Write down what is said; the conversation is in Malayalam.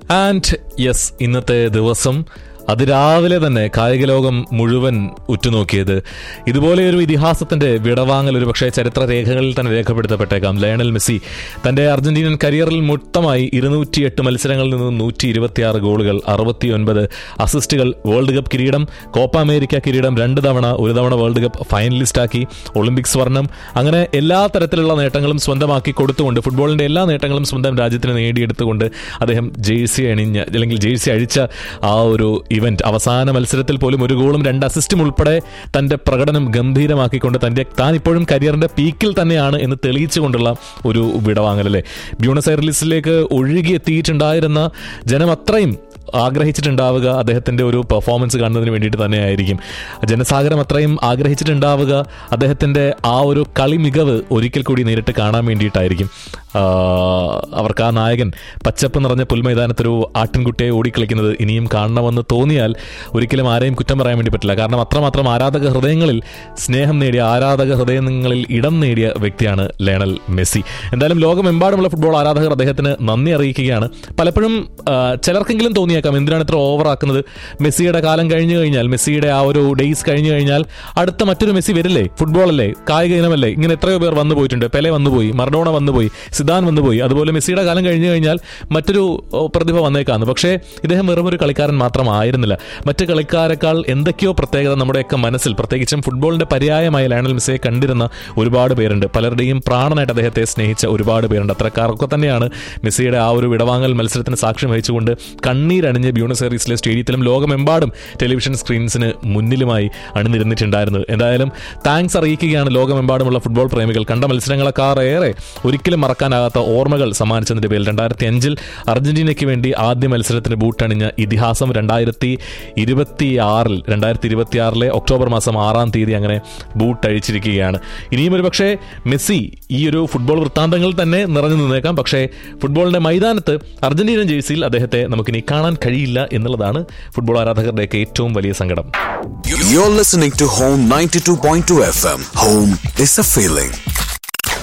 ആൻഡ് യെസ് ഇന്നത്തെ ദിവസം അതിരാവിലെ തന്നെ കായിക ലോകം മുഴുവൻ ഉറ്റുനോക്കിയത് ഇതുപോലെ ഒരു ഇതിഹാസത്തിന്റെ വിടവാങ്ങൽ ഒരു പക്ഷേ ചരിത്ര രേഖകളിൽ തന്നെ രേഖപ്പെടുത്തപ്പെട്ടേക്കാം ലയണൽ മെസ്സി തന്റെ അർജന്റീനൻ കരിയറിൽ മൊത്തമായി ഇരുന്നൂറ്റിയെട്ട് മത്സരങ്ങളിൽ നിന്ന് നൂറ്റി ഇരുപത്തിയാറ് ഗോളുകൾ അറുപത്തിയൊൻപത് അസിസ്റ്റുകൾ വേൾഡ് കപ്പ് കിരീടം കോപ്പ അമേരിക്ക കിരീടം രണ്ട് തവണ ഒരു തവണ വേൾഡ് കപ്പ് ഫൈനലിസ്റ്റാക്കി ഒളിമ്പിക്സ് സ്വർണം അങ്ങനെ എല്ലാ തരത്തിലുള്ള നേട്ടങ്ങളും സ്വന്തമാക്കി കൊടുത്തുകൊണ്ട് ഫുട്ബോളിന്റെ എല്ലാ നേട്ടങ്ങളും സ്വന്തം രാജ്യത്തിന് നേടിയെടുത്തുകൊണ്ട് അദ്ദേഹം ജേഴ്സി അണിഞ്ഞ അല്ലെങ്കിൽ ജേഴ്സി അഴിച്ച ആ ഒരു ഇവന്റ് അവസാന മത്സരത്തിൽ പോലും ഒരു ഗോളും രണ്ട് അസിസ്റ്റും ഉൾപ്പെടെ തന്റെ പ്രകടനം ഗംഭീരമാക്കിക്കൊണ്ട് തന്റെ താൻ ഇപ്പോഴും കരിയറിന്റെ പീക്കിൽ തന്നെയാണ് എന്ന് തെളിയിച്ചുകൊണ്ടുള്ള ഒരു വിടവാങ്ങൽ അല്ലേ ബ്യൂണസ് എയർലിസിലേക്ക് ഒഴുകിയെത്തിയിട്ടുണ്ടായിരുന്ന ജനം അത്രയും ആഗ്രഹിച്ചിട്ടുണ്ടാവുക അദ്ദേഹത്തിന്റെ ഒരു പെർഫോമൻസ് കാണുന്നതിന് വേണ്ടിയിട്ട് തന്നെയായിരിക്കും ജനസാഗരം അത്രയും ആഗ്രഹിച്ചിട്ടുണ്ടാവുക അദ്ദേഹത്തിന്റെ ആ ഒരു കളി മികവ് ഒരിക്കൽ കൂടി നേരിട്ട് കാണാൻ വേണ്ടിയിട്ടായിരിക്കും ആ, അവർക്ക് ആ നായകൻ പച്ചപ്പ് നിറഞ്ഞ പുൽമൈതാനത്തൊരു ആട്ടിൻകുട്ടിയെ ഓടിക്കളിക്കുന്നത് ഇനിയും കാണണമെന്ന് തോന്നിയാൽ ഒരിക്കലും ആരെയും കുറ്റം പറയാൻ വേണ്ടി പറ്റില്ല കാരണം അത്രമാത്രം ആരാധക ഹൃദയങ്ങളിൽ സ്നേഹം നേടിയ ആരാധക ഹൃദയങ്ങളിൽ ഇടം നേടിയ വ്യക്തിയാണ് ലയണൽ മെസ്സി എന്തായാലും ലോകമെമ്പാടുമുള്ള ഫുട്ബോൾ ആരാധകർ അദ്ദേഹത്തിന് നന്ദി അറിയിക്കുകയാണ് പലപ്പോഴും ആ, ചിലർക്കെങ്കിലും തോന്നിയേക്കാം എന്തിനാണ് ഇത്ര ഓവറാക്കുന്നത് മെസ്സിയുടെ കാലം കഴിഞ്ഞു കഴിഞ്ഞാൽ മെസ്സിയുടെ ആ ഒരു ഡേയ്സ് കഴിഞ്ഞു കഴിഞ്ഞാൽ അടുത്ത മറ്റൊരു മെസ്സി വരില്ലേ ഫുട്ബോൾ അല്ലേ കായിക ഇനമല്ലേ ഇങ്ങനെ എത്രയോ പേർ വന്നു പോയിട്ടുണ്ട് പെലെ വന്നുപോയി മർഡോണ വന്നുപോയി സിദാൻ വന്നുപോയി അതുപോലെ മെസ്സിയുടെ കാലം കഴിഞ്ഞു കഴിഞ്ഞാൽ മറ്റൊരു ഓ, പ്രതിഭ വന്നേക്കാന്ന് പക്ഷേ ഇദ്ദേഹം വെറും ഒരു കളിക്കാരൻ മാത്രമായിരുന്നില്ല മറ്റ് കളിക്കാരെക്കാൾ എന്തൊക്കെയോ പ്രത്യേകത നമ്മുടെയൊക്കെ മനസ്സിൽ പ്രത്യേകിച്ചും ഫുട്ബോളിന്റെ പര്യായമായ ലയണൽ മെസ്സിയെ കണ്ടിരുന്ന ഒരുപാട് പേരുണ്ട് പലരുടെയും പ്രാണനായിട്ട് അദ്ദേഹത്തെ സ്നേഹിച്ച ഒരുപാട് പേരുണ്ട് അത്രക്കാരൊക്കെ തന്നെയാണ് മെസ്സിയുടെ ആ ഒരു വിടവാങ്ങൽ മത്സരത്തിന് സാക്ഷ്യം വഹിച്ചുകൊണ്ട് കണ്ണീരണിഞ്ഞ് ബ്യൂണസ് എയറീസിലെ സ്റ്റേഡിയത്തിലും ലോകമെമ്പാടും ടെലിവിഷൻ സ്ക്രീൻസിന് മുന്നിലുമായി അണിനിരന്നിട്ടുണ്ടായിരുന്നത് എന്തായാലും താങ്ക്സ് അറിയിക്കുകയാണ് ലോകമെമ്പാടുമുള്ള ഫുട്ബോൾ പ്രേമികൾ കണ്ട മത്സരങ്ങളെക്കാർ ഏറെ ഒരിക്കലും മറക്കാനാകാത്ത ഓർമ്മകൾ സമ്മാനിച്ചതിന്റെ പേരിൽ രണ്ടായിരത്തി അഞ്ചിൽ അർജന്റീനയ്ക്ക് വേണ്ടി ആദ്യ മത്സരത്തിന് ബൂട്ടണിഞ്ഞ ഇതിഹാസം രണ്ടായിരത്തി ഇരുപത്തി ആറിൽ രണ്ടായിരത്തി ഇരുപത്തി ആറിലെ ഒക്ടോബർ മാസം ആറാം തീയതി അങ്ങനെ ബൂട്ട് അഴിച്ചിരിക്കുകയാണ് ഇനിയും ഒരു പക്ഷേ മെസ്സി ഈ ഒരു ഫുട്ബോൾ വൃത്താന്തങ്ങളിൽ തന്നെ നിറഞ്ഞു നിന്നേക്കാം പക്ഷേ ഫുട്ബോളിന്റെ മൈതാനത്ത് അർജന്റീനൻ ജേഴ്സിയിൽ അദ്ദേഹത്തെ നമുക്കിനി കാണാൻ കഴിയില്ല എന്നുള്ളതാണ് ഫുട്ബോൾ ആരാധകരുടെയൊക്കെ ഏറ്റവും വലിയ സങ്കടം You're listening to Home 92.2 FM. Home is a feeling.